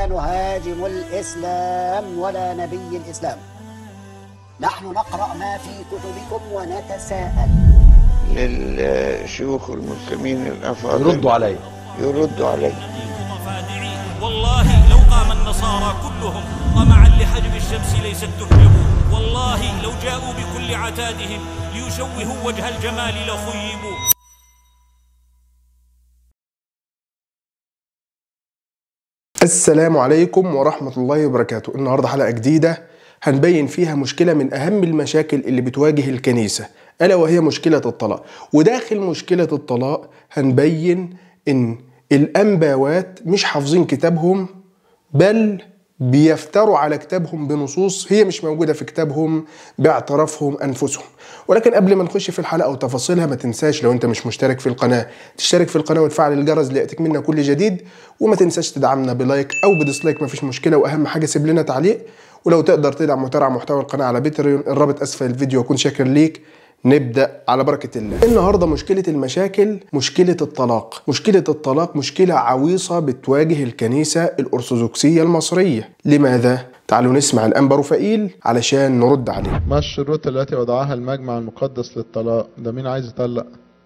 نهاجم الإسلام ولا نبي الإسلام نحن نقرأ ما في كتبكم ونتساءل للشيوخ المسلمين الأفاضل يردوا علي يردوا علي مفادعي والله لو قام النصارى كلهم طمعا لحجب الشمس ليست تحجب والله لو جاءوا بكل عتادهم ليشوهوا وجه الجمال لخيبوا السلام عليكم ورحمة الله وبركاته النهاردة حلقة جديدة هنبين فيها مشكلة من أهم المشاكل اللي بتواجه الكنيسة ألا وهي مشكلة الطلاق وداخل مشكلة الطلاق هنبين إن الأنباوات مش حافظين كتابهم بل بيفتروا على كتابهم بنصوص هي مش موجودة في كتابهم باعترافهم أنفسهم ولكن قبل ما نخش في الحلقة وتفاصيلها ما تنساش لو أنت مش مشترك في القناة تشترك في القناة وتفعل الجرس ليأتيك منا كل جديد وما تنساش تدعمنا بلايك أو بديسلايك مفيش مشكلة وأهم حاجة سيب لنا تعليق ولو تقدر تدعم وترعى محتوى القناة على بيتريون الرابط أسفل الفيديو أكون شاكر ليك نبدا على بركه الله النهارده مشكله المشاكل مشكله الطلاق مشكله الطلاق مشكله عويصه بتواجه الكنيسه الارثوذكسيه المصريه لماذا تعالوا نسمع الانبا رفائيل علشان نرد عليه ما الشروط التي وضعها المجمع المقدس للطلاق ده مين عايز يطلق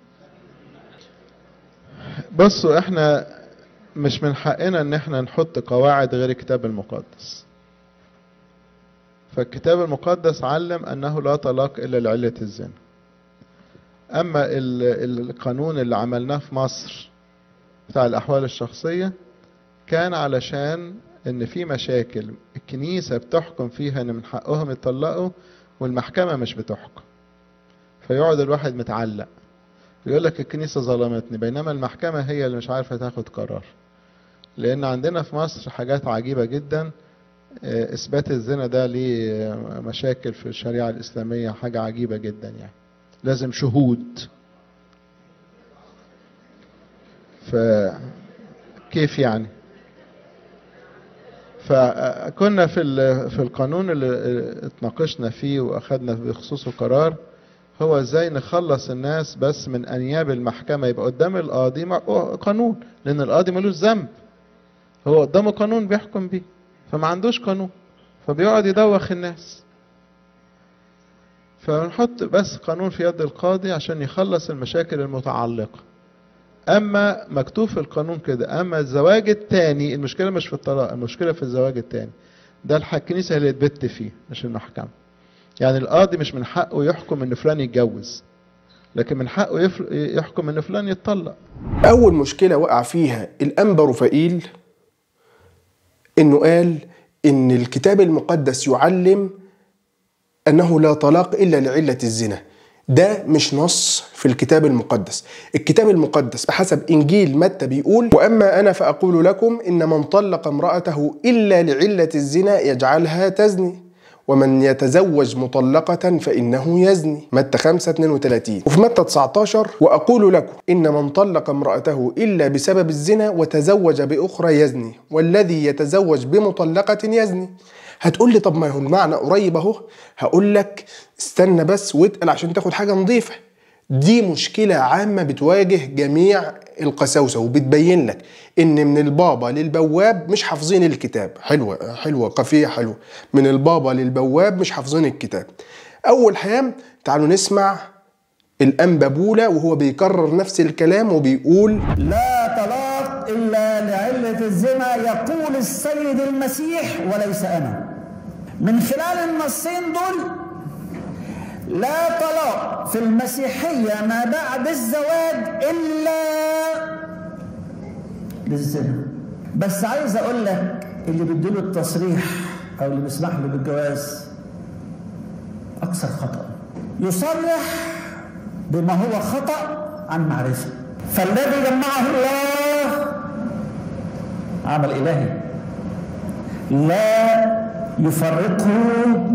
بصوا احنا مش من حقنا ان احنا نحط قواعد غير الكتاب المقدس فالكتاب المقدس علم انه لا طلاق الا لعله الزنا اما ال- القانون اللي عملناه في مصر بتاع الاحوال الشخصيه كان علشان ان في مشاكل الكنيسه بتحكم فيها ان من حقهم يطلقوا والمحكمه مش بتحكم فيقعد الواحد متعلق يقول لك الكنيسه ظلمتني بينما المحكمه هي اللي مش عارفه تاخد قرار لان عندنا في مصر حاجات عجيبه جدا آه، اثبات الزنا ده ليه آه، مشاكل في الشريعه الاسلاميه حاجه عجيبه جدا يعني لازم شهود فكيف يعني فكنا في ال- في القانون اللي اتناقشنا فيه واخدنا بخصوصه قرار هو ازاي نخلص الناس بس من انياب المحكمه يبقى قدام القاضي مع- قانون لان القاضي ملوش ذنب هو قدامه قانون بيحكم بيه فما عندوش قانون فبيقعد يدوخ الناس فنحط بس قانون في يد القاضي عشان يخلص المشاكل المتعلقة أما مكتوب في القانون كده أما الزواج التاني المشكلة مش في الطلاق المشكلة في الزواج التاني ده الح- الكنيسة هي اللي تبت فيه مش المحكمة يعني القاضي مش من حقه يحكم إن فلان يتجوز لكن من حقه يفر- يحكم إن فلان يتطلق اول مشكله وقع فيها الانبا رفائيل انه قال ان الكتاب المقدس يعلم انه لا طلاق الا لعله الزنا ده مش نص في الكتاب المقدس الكتاب المقدس بحسب انجيل متى بيقول واما انا فاقول لكم ان من طلق امراته الا لعله الزنا يجعلها تزني ومن يتزوج مطلقة فإنه يزني متى 5 32 وفي متى 19 وأقول لكم إن من طلق امرأته إلا بسبب الزنا وتزوج بأخرى يزني والذي يتزوج بمطلقة يزني هتقول لي طب ما هو المعنى قريب اهو هقول لك استنى بس واتقل عشان تاخد حاجة نظيفة دي مشكلة عامة بتواجه جميع القساوسة وبتبين لك إن من البابا للبواب مش حافظين الكتاب حلوة حلوة قافية حلوة من البابا للبواب مش حافظين الكتاب أول حاجة تعالوا نسمع الأنبا بولا وهو بيكرر نفس الكلام وبيقول لا طلاق إلا لعلة الزنا يقول السيد المسيح وليس أنا من خلال النصين دول لا طلاق في المسيحية ما بعد الزواج إلا للزنا بس عايز أقول لك اللي بيديله التصريح أو اللي بيسمح له بالجواز أكثر خطأ يصرح بما هو خطأ عن معرفة فالذي جمعه الله عمل إلهي لا يفرقه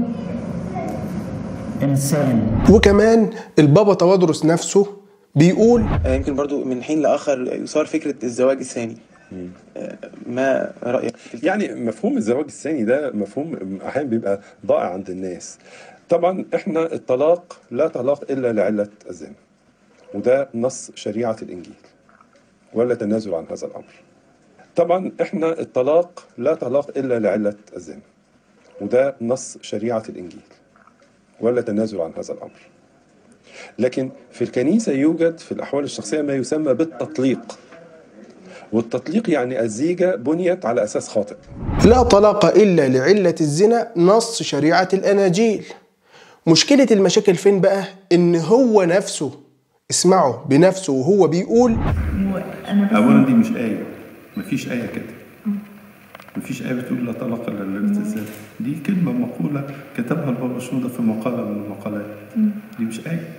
إنسان وكمان البابا توادرس نفسه بيقول آه، يمكن برضو من حين لآخر يثار فكرة الزواج الثاني آه، ما رأيك؟ يعني مفهوم الزواج الثاني ده مفهوم احيانا بيبقى ضائع عند الناس طبعا احنا الطلاق لا طلاق الا لعله الزنا وده نص شريعه الانجيل ولا تنازل عن هذا الامر طبعا احنا الطلاق لا طلاق الا لعله الزنا وده نص شريعه الانجيل ولا تنازل عن هذا الامر لكن في الكنيسه يوجد في الاحوال الشخصيه ما يسمى بالتطليق والتطليق يعني الزيجه بنيت على اساس خاطئ لا طلاق إلا لعلة الزنا نص شريعة الأناجيل مشكلة المشاكل فين بقى؟ إن هو نفسه اسمعوا بنفسه وهو بيقول اولا دي مش ايه مفيش ايه كده مفيش ايه بتقول لا طلاق الا للالتزام دي كلمه مقوله كتبها البابا شنودة في مقاله من المقالات دي مش ايه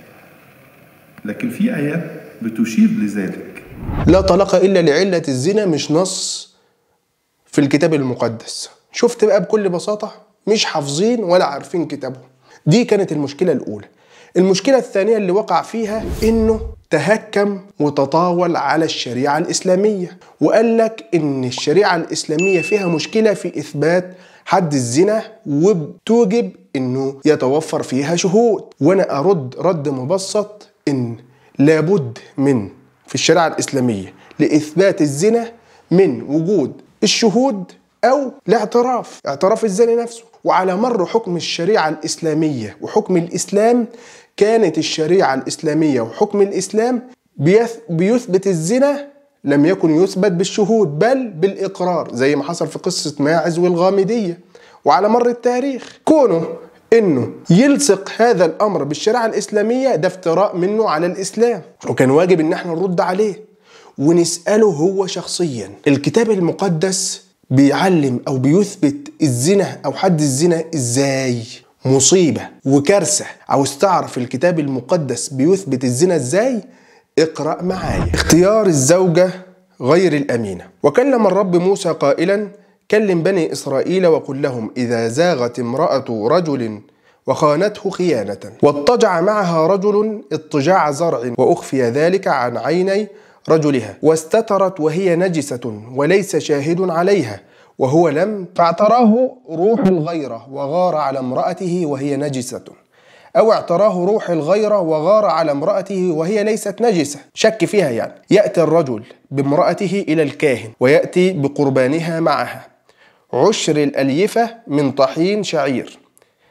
لكن في ايات بتشير لذلك لا طلاق إلا لعلة الزنا مش نص في الكتاب المقدس شفت بقى بكل بساطة مش حافظين ولا عارفين كتابهم دي كانت المشكلة الأولى المشكلة الثانية اللي وقع فيها إنه تهكم وتطاول على الشريعة الإسلامية وقال لك إن الشريعة الإسلامية فيها مشكلة في إثبات حد الزنا وبتوجب إنه يتوفر فيها شهود وأنا أرد رد مبسط إن لابد من في الشريعة الإسلامية لإثبات الزنا من وجود الشهود أو الاعتراف اعتراف الزاني نفسه وعلى مر حكم الشريعة الإسلامية وحكم الإسلام كانت الشريعة الإسلامية وحكم الإسلام بيث- بيثبت الزنا لم يكن يثبت بالشهود بل بالإقرار زي ما حصل في قصة ماعز والغامدية وعلى مر التاريخ كونه انه يلصق هذا الامر بالشريعه الاسلاميه ده افتراء منه على الاسلام وكان واجب ان احنا نرد عليه ونساله هو شخصيا الكتاب المقدس بيعلم او بيثبت الزنا او حد الزنا ازاي مصيبه وكارثه عاوز تعرف الكتاب المقدس بيثبت الزنا ازاي اقرا معايا اختيار الزوجه غير الامينه وكلم الرب موسى قائلا كلم بني إسرائيل وقل لهم إذا زاغت امرأة رجل وخانته خيانة واضطجع معها رجل اضطجاع زرع وأخفي ذلك عن عيني رجلها واستترت وهي نجسة وليس شاهد عليها وهو لم فاعتراه روح الغيرة وغار على امرأته وهي نجسة أو اعتراه روح الغيرة وغار على امرأته وهي ليست نجسة شك فيها يعني يأتي الرجل بامرأته إلى الكاهن ويأتي بقربانها معها عشر الأليفة من طحين شعير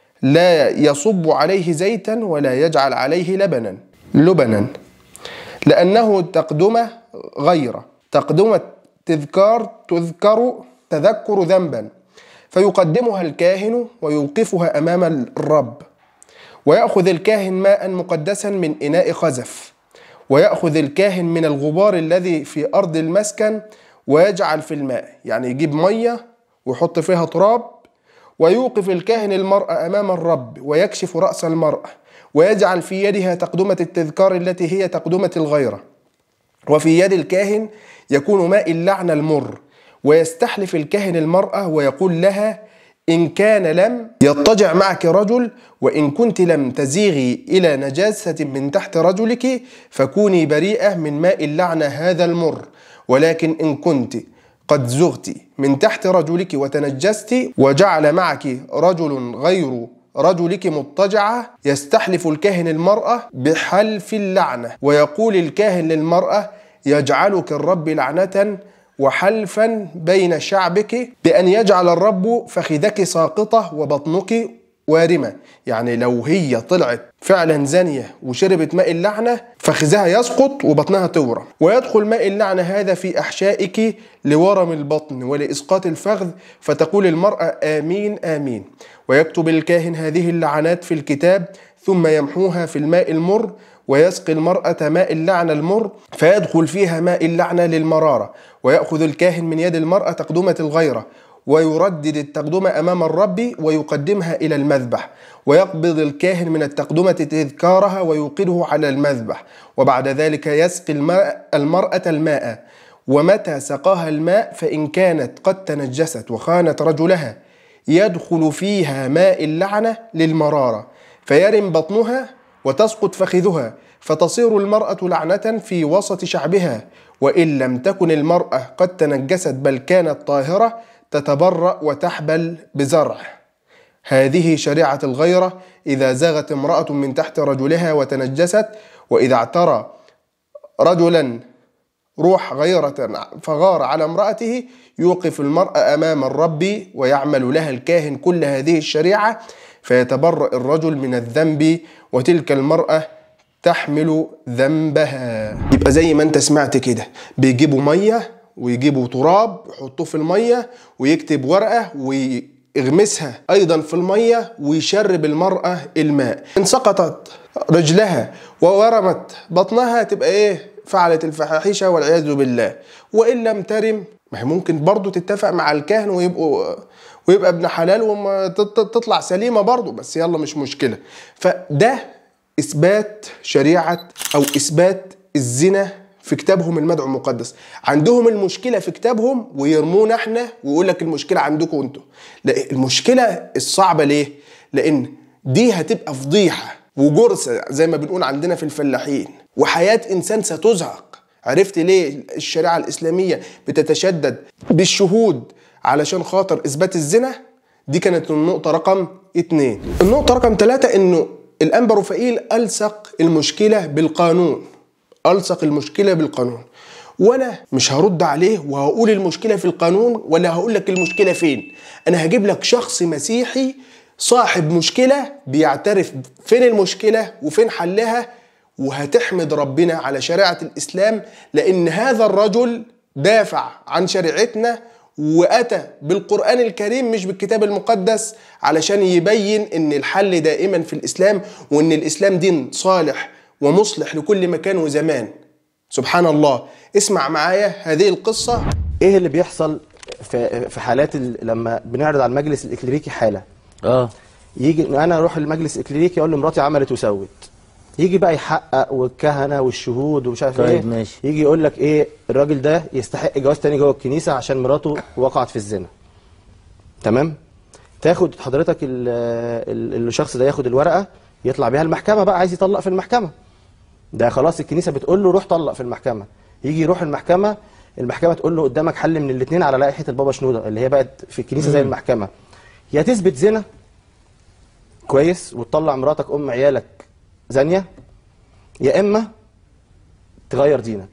لا يصب عليه زيتا ولا يجعل عليه لبنا لبنا لأنه تقدمة غيرة تقدمة تذكار تذكر تذكر ذنبا فيقدمها الكاهن ويوقفها أمام الرب ويأخذ الكاهن ماء مقدسا من إناء خزف ويأخذ الكاهن من الغبار الذي في أرض المسكن ويجعل في الماء يعني يجيب مية ويحط فيها تراب ويوقف الكاهن المرأة أمام الرب ويكشف رأس المرأة ويجعل في يدها تقدمة التذكار التي هي تقدمة الغيرة وفي يد الكاهن يكون ماء اللعنة المر ويستحلف الكاهن المرأة ويقول لها إن كان لم يضطجع معك رجل وإن كنت لم تزيغي إلى نجاسة من تحت رجلك فكوني بريئة من ماء اللعنة هذا المر ولكن إن كنت قد زغت من تحت رجلك وتنجست وجعل معك رجل غير رجلك مضطجعة يستحلف الكاهن المرأة بحلف اللعنة ويقول الكاهن للمرأة يجعلك الرب لعنة وحلفا بين شعبك بأن يجعل الرب فخذك ساقطة وبطنك وارمة يعني لو هي طلعت فعلا زانية وشربت ماء اللعنة فخذها يسقط وبطنها تورم ويدخل ماء اللعنة هذا في أحشائك لورم البطن ولإسقاط الفخذ فتقول المرأة آمين آمين ويكتب الكاهن هذه اللعنات في الكتاب ثم يمحوها في الماء المر ويسقي المرأة ماء اللعنة المر فيدخل فيها ماء اللعنة للمرارة ويأخذ الكاهن من يد المرأة تقدمة الغيرة ويردد التقدمة أمام الرب ويقدمها إلى المذبح ويقبض الكاهن من التقدمة تذكارها ويوقده على المذبح وبعد ذلك يسقي الماء المرأة الماء ومتى سقاها الماء فإن كانت قد تنجست وخانت رجلها يدخل فيها ماء اللعنة للمرارة فيرم بطنها وتسقط فخذها فتصير المرأة لعنة في وسط شعبها وإن لم تكن المرأة قد تنجست بل كانت طاهرة تتبرأ وتحبل بزرع هذه شريعة الغيرة إذا زاغت امرأة من تحت رجلها وتنجست وإذا اعترى رجلا روح غيرة فغار على امرأته يوقف المرأة أمام الرب ويعمل لها الكاهن كل هذه الشريعة فيتبرأ الرجل من الذنب وتلك المرأة تحمل ذنبها يبقى زي ما انت سمعت كده بيجيبوا مية ويجيبوا تراب يحطوه في المية ويكتب ورقة ويغمسها أيضا في المية ويشرب المرأة الماء إن سقطت رجلها وورمت بطنها تبقى إيه فعلت الفاحشة والعياذ بالله وإن لم ترم ما هي ممكن برضو تتفق مع الكاهن ويبقوا ويبقى ابن حلال وما تط- تطلع سليمة برضو بس يلا مش مشكلة فده إثبات شريعة أو إثبات الزنا في كتابهم المدعو المقدس عندهم المشكلة في كتابهم ويرمونا احنا ويقول لك المشكلة عندكم انتوا لا المشكلة الصعبة ليه؟ لأن دي هتبقى فضيحة وجرسة زي ما بنقول عندنا في الفلاحين وحياة إنسان ستزهق عرفت ليه الشريعة الإسلامية بتتشدد بالشهود علشان خاطر إثبات الزنا دي كانت النقطة رقم اتنين النقطة رقم ثلاثة إنه الأنبا رفائيل ألصق المشكلة بالقانون ألصق المشكلة بالقانون وأنا مش هرد عليه وهقول المشكلة في القانون ولا هقول لك المشكلة فين أنا هجيب لك شخص مسيحي صاحب مشكلة بيعترف فين المشكلة وفين حلها وهتحمد ربنا على شريعة الإسلام لأن هذا الرجل دافع عن شريعتنا وأتى بالقرآن الكريم مش بالكتاب المقدس علشان يبين إن الحل دائما في الإسلام وإن الإسلام دين صالح ومصلح لكل مكان وزمان سبحان الله اسمع معايا هذه القصة ايه اللي بيحصل في في حالات ال- لما بنعرض على المجلس الاكليريكي حاله اه يجي انا اروح المجلس الاكليريكي اقول له مراتي عملت وسوت يجي بقى يحقق والكهنه والشهود ومش عارف طيب ايه ماشي. يجي يقول لك ايه الراجل ده يستحق جواز تاني جوه الكنيسه عشان مراته وقعت في الزنا تمام تاخد حضرتك ال- ال- الشخص ده ياخد الورقه يطلع بيها المحكمه بقى عايز يطلق في المحكمه ده خلاص الكنيسه بتقول له روح طلق في المحكمه يجي يروح المحكمه المحكمه تقول له قدامك حل من الاثنين على لائحه البابا شنوده اللي هي بقت في الكنيسه زي مم. المحكمه يا تثبت زنا كويس وتطلع مراتك ام عيالك زانيه يا اما تغير دينك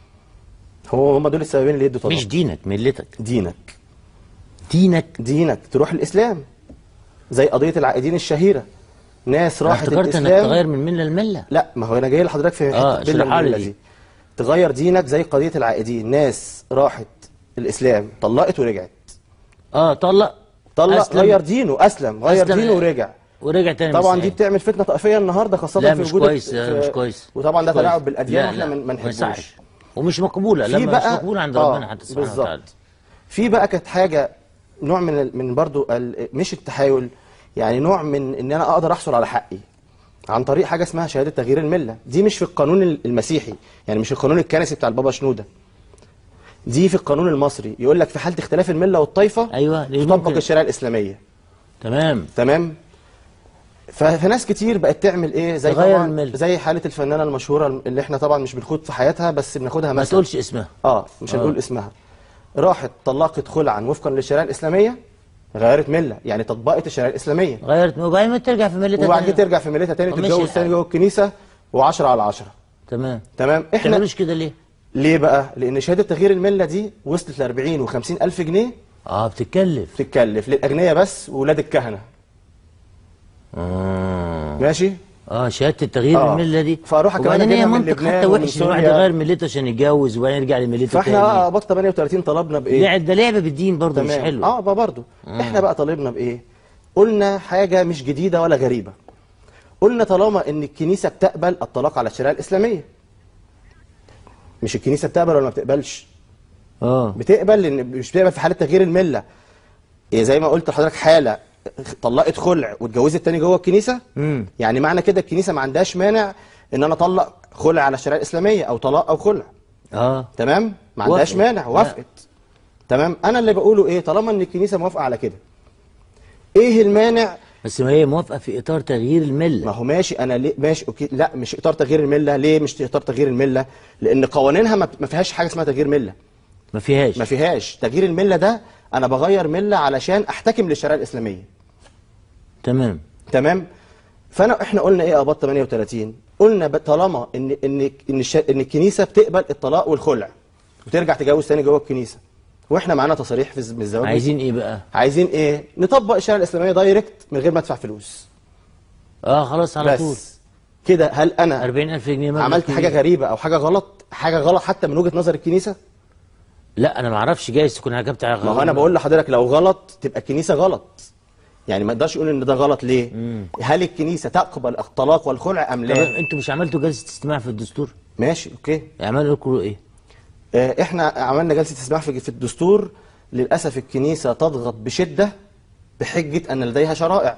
هو هم دول السببين اللي يدوا طلاق مش دينك ملتك دينك دينك دينك تروح الاسلام زي قضيه العائدين الشهيره ناس أنا راحت افتكرت انك الاسلام تغير من مله لمله لا ما هو انا جاي لحضرتك في آه، حته اشرحها لي الملة دي. تغير دينك زي قضيه العائدين ناس راحت الاسلام طلقت ورجعت اه طلق طلق أسلم. غير دينه اسلم غير أسلم. دينه ورجع ورجع تاني طبعا مسيحي. دي بتعمل فتنه طائفيه النهارده خاصه لا في مش وجود كويس في- لا مش كويس وطبعا ده مش كويس. تلاعب بالاديان لا، واحنا لا، ما- ما نحبوش يصحش. ومش مقبوله في لا مش بقى- مقبوله عند آه، ربنا حتى سبحانه بالظبط. وتعالى في بقى كانت حاجه نوع من ال- من برضو ال- مش التحايل يعني نوع من ان انا اقدر احصل على حقي عن طريق حاجه اسمها شهاده تغيير المله دي مش في القانون ال- المسيحي يعني مش القانون الكنسي بتاع البابا شنوده دي في القانون المصري يقول لك في حاله اختلاف المله والطائفه ايوه ليه تطبق ممكن- الشريعه الاسلاميه تمام تمام ف- فناس كتير بقت تعمل ايه زي تغير طبعا الملة. زي حاله الفنانه المشهوره اللي احنا طبعا مش بنخوض في حياتها بس بناخدها ما مثلا تقولش اسمها اه مش آه. هنقول اسمها راحت طلقت خلعا وفقا للشريعه الاسلاميه غيرت مله يعني طبقت الشريعه الاسلاميه غيرت وبعدين ما ترجع في ملتها وبعد تاني. كده ترجع في ملتها تاني طب تتجوز ماشي تاني الحال. جوه الكنيسه و10 على 10 تمام تمام احنا تعملوش كده ليه؟ ليه بقى لان شهاده تغيير المله دي وصلت ل 40 و50 الف جنيه اه بتتكلف بتتكلف للاغنياء بس وولاد الكهنه اه ماشي اه شهاده التغيير آه. المله دي فأروح كمان وبعدين هي أجيبها من منطق لبنان حتى ومن وحش الواحد سوريا. يغير ملته عشان يتجوز وبعدين يرجع لملته فاحنا تاني بقى بط 38 طلبنا بايه لعب ده لعبه بالدين برضه مش تمام. حلو اه بقى برضه احنا بقى طالبنا بايه قلنا حاجه مش جديده ولا غريبه قلنا طالما ان الكنيسه بتقبل الطلاق على الشريعه الاسلاميه مش الكنيسه بتقبل ولا ما بتقبلش اه بتقبل لان مش بتقبل في حاله تغيير المله إيه زي ما قلت لحضرتك حاله طلقت خلع واتجوزت تاني جوه الكنيسه امم يعني معنى كده الكنيسه ما عندهاش مانع ان انا اطلق خلع على الشريعه الاسلاميه او طلاق او خلع اه تمام ما عندهاش وافقت. مانع وافقت تمام انا اللي بقوله ايه طالما ان الكنيسه موافقه على كده ايه المانع بس ما هي موافقه في اطار تغيير ما المله هو ماشي انا ليه ماشي اوكي لا مش اطار تغيير المله ليه مش اطار تغيير المله لان قوانينها ما ما فيهاش حاجه اسمها تغيير مله ما فيهاش ما فيهاش تغيير المله ده انا بغير مله علشان احتكم للشريعه الاسلاميه تمام تمام فانا احنا قلنا ايه اباط 38 قلنا ب- طالما ان ان ان الش- ان الكنيسه بتقبل الطلاق والخلع وترجع تجوز تاني جوه الكنيسه واحنا معانا تصاريح في الز- من الزواج عايزين ايه بقى عايزين ايه نطبق الشريعه الاسلاميه دايركت من غير ما ادفع فلوس اه خلاص على بس طول كده هل انا 40000 جنيه مبلغ عملت كبير. حاجه غريبه او حاجه غلط حاجه غلط حتى من وجهه نظر الكنيسه لا انا ما اعرفش جايز تكون عجبت على ما هو انا بقول لحضرتك لو غلط تبقى الكنيسه غلط يعني ما يقدرش يقول ان ده غلط ليه هل الكنيسه تقبل الطلاق والخلع ام طب لا انتوا مش عملتوا جلسه استماع في الدستور ماشي اوكي عملوا لكم ايه آه، احنا عملنا جلسه استماع في في الدستور للاسف الكنيسه تضغط بشده بحجه ان لديها شرائع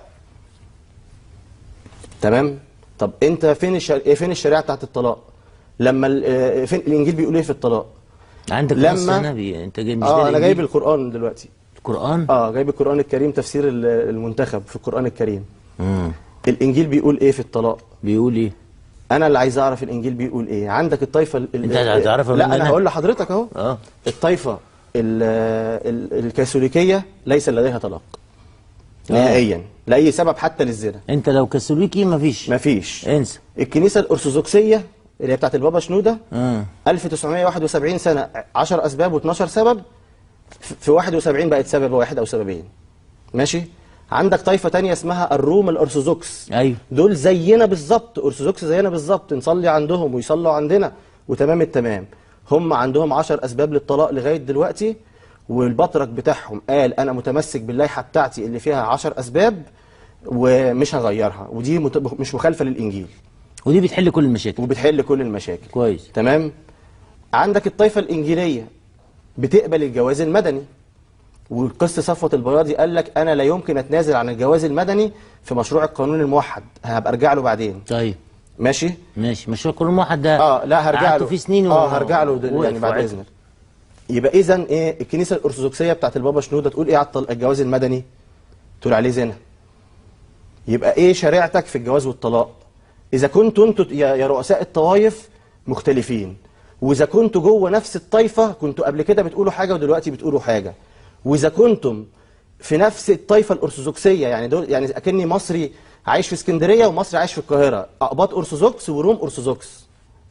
تمام طب انت فين الشر... إيه فين الشريعه بتاعت الطلاق لما ال... آه، فين الانجيل بيقول ايه في الطلاق عندك لما- نص النبي انت جاي مش اه ده انا جايب الإنجيل؟ القران دلوقتي القران اه جايب القران الكريم تفسير ال- المنتخب في القران الكريم مم. الانجيل بيقول ايه في الطلاق بيقول ايه انا اللي عايز اعرف الانجيل بيقول ايه عندك الطائفه ال- انت هتعرفها لا مني انا أنا؟ هقول لحضرتك اهو اه الطائفه ال- ال- الكاثوليكيه ليس لديها طلاق نهائيا لاي سبب حتى للزنا انت لو كاثوليكي مفيش مفيش انسى الكنيسه الارثوذكسيه اللي هي بتاعت البابا شنوده اه 1971 سنه 10 اسباب و12 سبب في 71 بقت سبب واحد او سببين ماشي عندك طائفه تانية اسمها الروم الارثوذكس ايوه دول زينا بالظبط ارثوذكس زينا بالظبط نصلي عندهم ويصلوا عندنا وتمام التمام هم عندهم عشر اسباب للطلاق لغايه دلوقتي والبطرك بتاعهم قال انا متمسك باللائحه بتاعتي اللي فيها عشر اسباب ومش هغيرها ودي مت- مش مخالفه للانجيل ودي بتحل كل المشاكل وبتحل كل المشاكل كويس تمام عندك الطائفه الانجيليه بتقبل الجواز المدني والقس صفوة البياضي قال لك انا لا يمكن اتنازل عن الجواز المدني في مشروع القانون الموحد هبقى ارجع له بعدين طيب ماشي ماشي مشروع قانون واحد ده اه لا هرجع قعدتوا له فيه سنين اه و- هرجع له دل- وقف يعني بعد وعدل. اذنك يبقى اذا ايه الكنيسه الارثوذكسيه بتاعت البابا شنوده تقول ايه على الطل- الجواز المدني تقول عليه زنا يبقى ايه شريعتك في الجواز والطلاق اذا كنتوا انتوا يا يا رؤساء الطوائف مختلفين واذا كنتوا جوه نفس الطائفه كنتوا قبل كده بتقولوا حاجه ودلوقتي بتقولوا حاجه واذا كنتم في نفس الطائفه الارثوذكسيه يعني دول يعني اكني مصري عايش في اسكندريه ومصري عايش في القاهره اقباط ارثوذكس وروم ارثوذكس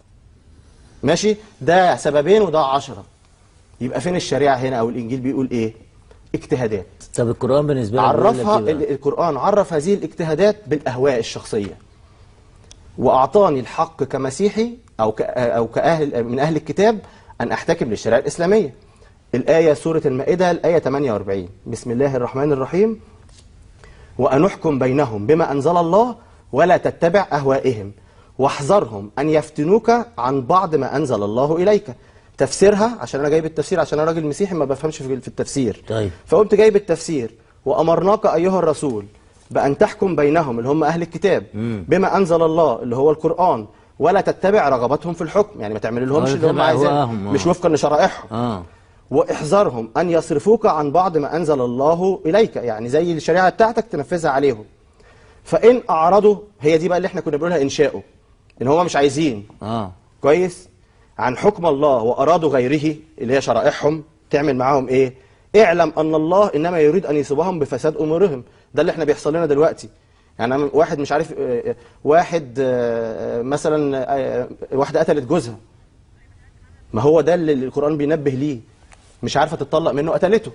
ماشي ده سببين وده عشرة يبقى فين الشريعه هنا او الانجيل بيقول ايه اجتهادات طب القران بالنسبه لك بيقول لك عرفها إيه بقى؟ ال- القرآن عرف هذه الاجتهادات بالأهواء الشخصية وأعطاني الحق كمسيحي أو ك أو كأهل من أهل الكتاب أن أحتكم للشريعة الإسلامية الآية سورة المائدة الآية 48 بسم الله الرحمن الرحيم وأن أحكم بينهم بما أنزل الله ولا تتبع أهوائهم واحذرهم أن يفتنوك عن بعض ما أنزل الله إليك تفسيرها عشان أنا جايب التفسير عشان أنا راجل مسيحي ما بفهمش في في التفسير طيب فقمت جايب التفسير وأمرناك أيها الرسول بأن تحكم بينهم اللي هم أهل الكتاب مم. بما أنزل الله اللي هو القرآن ولا تتبع رغباتهم في الحكم يعني ما تعمل لهمش ولا اللي هم تتبع عايزينه أهواءهم، آه. مش وفقا لشرائعهم اه واحذرهم ان يصرفوك عن بعض ما انزل الله اليك يعني زي الشريعه بتاعتك تنفذها عليهم فان اعرضوا هي دي بقى اللي احنا كنا بنقولها انشاؤه ان هم مش عايزين اه كويس عن حكم الله وارادوا غيره اللي هي شرائعهم تعمل معاهم ايه اعلم ان الله انما يريد ان يصيبهم بفساد امورهم ده اللي احنا بيحصل لنا دلوقتي يعني أنا واحد مش عارف آه، آه، واحد آه، آه، مثلا آه، واحده قتلت جوزها ما هو ده اللي القرآن بينبه ليه مش عارفة تطلق منه قتلته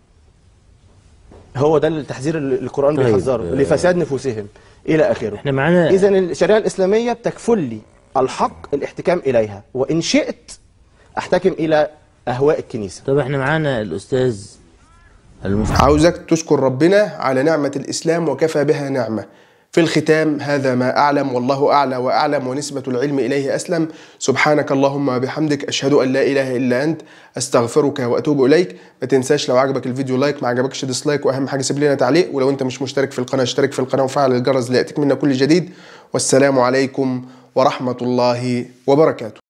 هو ده التحذير اللي القرآن طيب، بيحذره آه. لفساد نفوسهم إلى آخره احنا معانا إذا الشريعة الإسلامية بتكفل لي الحق الاحتكام إليها وإن شئت أحتكم إلى أهواء الكنيسة طب احنا معانا الاستاذ المستشار عاوزك تشكر ربنا على نعمة الإسلام وكفى بها نعمة في الختام هذا ما أعلم والله أعلى وأعلم ونسبة العلم إليه أسلم سبحانك اللهم وبحمدك أشهد أن لا إله إلا أنت أستغفرك وأتوب إليك ما تنساش لو عجبك الفيديو لايك ما عجبكش ديسلايك وأهم حاجة سيب لنا تعليق ولو أنت مش مشترك في القناة اشترك في القناة وفعل الجرس ليأتيك منا كل جديد والسلام عليكم ورحمة الله وبركاته